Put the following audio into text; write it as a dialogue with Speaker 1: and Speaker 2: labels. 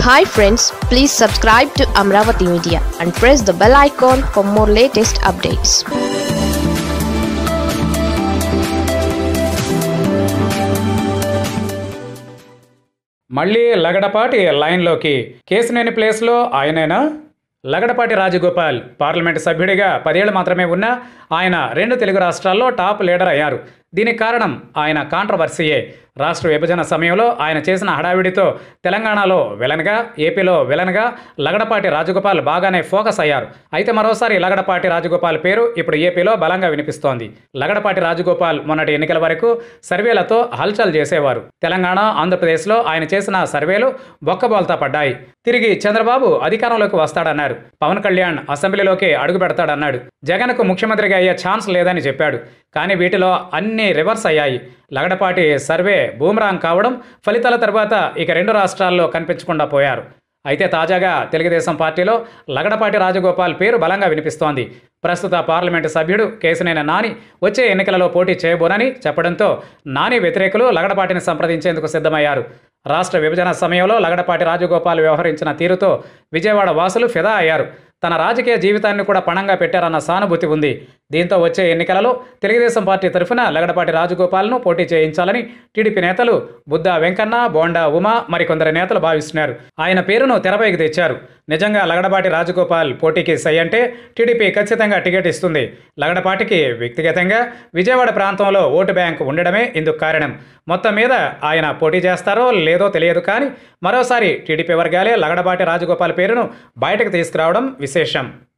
Speaker 1: hi friends please subscribe to Amaravati media and press the bell icon for more latest updates
Speaker 2: మళ్ళీ లగడపాటి లైన్లోకి కేసినేని ప్లేస్లో ఆయనేనా Lagadapati Rajagopal parliament సభ్యుడిగా పదేళ్లు మాత్రమే ఉన్నా ఆయన రెండు తెలుగు రాష్ట్రాల్లో టాప్ లీడర్ అయ్యారు దీనికి కారణం ఆయన కాంట్రవర్సీయే రాష్ట్ర విభజన సమయంలో ఆయన చేసిన హడావిడితో తెలంగాణలో విలన్గా ఏపీలో విలన్గా లగడపాటి రాజగోపాల్ బాగానే ఫోకస్ అయ్యారు అయితే మరోసారి లగడపాటి రాజగోపాల్ పేరు ఇప్పుడు ఏపీలో బలంగా వినిపిస్తోంది లగడపాటి రాజగోపాల్ మొన్నటి ఎన్నికల వరకు సర్వేలతో హల్చల్ చేసేవారు తెలంగాణ ఆంధ్రప్రదేశ్లో ఆయన చేసిన సర్వేలు బొక్కబోల్తా పడ్డాయి తిరిగి చంద్రబాబు అధికారంలోకి వస్తాడన్నారు పవన్ కళ్యాణ్ అసెంబ్లీలోకి అడుగు పెడతాడన్నాడు జగన్కు ముఖ్యమంత్రిగా అయ్యే ఛాన్స్ లేదని చెప్పాడు కానీ వీటిలో అన్ని రివర్స్ అయ్యాయి లగడపాటి సర్వే బూమరాంగ్ కావడం ఫలితాల తర్వాత ఇక రెండు రాష్ట్రాల్లో కనిపించకుండా పోయారు అయితే తాజాగా తెలుగుదేశం పార్టీలో లగడపాటి రాజగోపాల్ పేరు బలంగా వినిపిస్తోంది ప్రస్తుత పార్లమెంటు సభ్యుడు కేసినేని నాని వచ్చే ఎన్నికలలో పోటీ చేయబోనని చెప్పడంతో నాని వ్యతిరేకులు లగడపాటిని సంప్రదించేందుకు సిద్ధమయ్యారు రాష్ట్ర విభజన సమయంలో లగడపాటి రాజగోపాల్ వ్యవహరించిన తీరుతో విజయవాడ వాసులు ఫిదా అయ్యారు తన రాజకీయ జీవితాన్ని కూడా పణంగా పెట్టారన్న సానుభూతి ఉంది దీంతో వచ్చే ఎన్నికలలో తెలుగుదేశం పార్టీ తరఫున లగడపాటి రాజగోపాల్ను పోటీ చేయించాలని టీడీపీ నేతలు బుద్ధా వెంకన్న బోండా ఉమా మరికొందరు నేతలు భావిస్తున్నారు ఆయన పేరును తెరపైకి తెచ్చారు నిజంగా లగడపాటి రాజగోపాల్ పోటీకి సై అంటే టీడీపీ ఖచ్చితంగా టికెట్ ఇస్తుంది లగడపాటికి వ్యక్తిగతంగా విజయవాడ ప్రాంతంలో ఓటు బ్యాంక్ ఉండడమే ఇందుకు కారణం మొత్తం మీద ఆయన పోటీ చేస్తారో లేదో తెలియదు కానీ మరోసారి టీడీపీ వర్గాలే లగడపాటి రాజగోపాల్ పేరును బయటకు తీసుకురావడం విశేషం